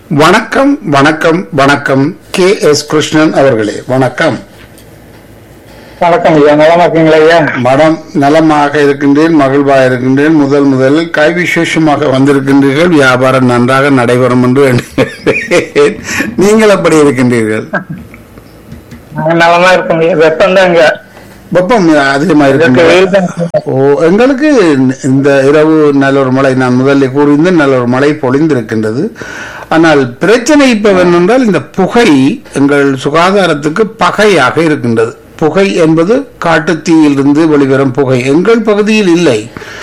வணக்கம் வணக்கம் வணக்கம் கே எஸ் கிருஷ்ணன் அவர்களே வணக்கம் வணக்கம் ஐயா நலமா இருக்கீங்களா ஐயா மடம் நலமாக இருக்கின்றேன் மகிழ்வாக இருக்கின்றேன் முதல் முதலில் கை விசேஷமாக வந்திருக்கின்றீர்கள் வியாபாரம் நன்றாக நடைபெறும் என்று எண்ணுகிறேன். நீங்கள் எப்படி இருக்கின்றீர்கள் நாங்க நலமா இருக்கோம் ஐயா வெப்பம் தான் இங்க வெப்பம் அதிகமாக இதற்கு இருக்கின்றது வெயில் தான் ஓ எங்களுக்கு இந்த இரவு நல்ல ஒரு மழை நான் முதலில் கூறியிருந்தேன் நல்ல ஒரு மழை பொழிந்திருக்கின்றது ஆனால் பிரச்சனை இப்ப என்னென்றால் இந்த புகை எங்கள் சுகாதாரத்துக்கு பகையாக இருக்கின்றது புகை என்பது காட்டுத்தீயிலிருந்து வெளிவரும் புகை எங்கள் பகுதியில் இல்லை